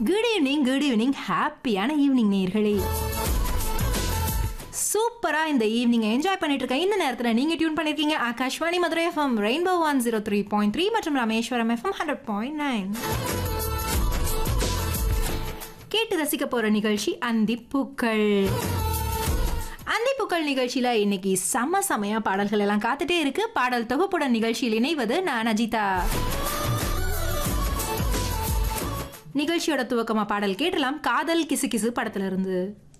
good evening good evening ஹாப்பியான evening நேர்களே சூப்பரா இந்த ஈவினிங் என்ஜாய் பண்ணிட்டு இருக்க இந்த நேரத்துல நீங்க டியூன் பண்ணிருக்கீங்க Akashvani Madurai FM rainbow one zero three point three மற்றும் Rameswaram FM hundred point nine கேட்டு ரசிக்க போற நிகழ்ச்சி அந்திப்பூக்கள் அந்திப்பூக்கள் நிகழ்ச்சியில இன்னைக்கு செம்ம செமையா பாடல்கள் எல்லாம் காத்துட்டே இருக்கு பாடல் தொகுப்புடன் நிகழ்ச்சியில் இணைவது நான் அஜிதா நிகழ்ச்சியோட துவக்கமா பாடல் கேட்டலாம் காதல் கிசு கிசு படத்துல இருந்து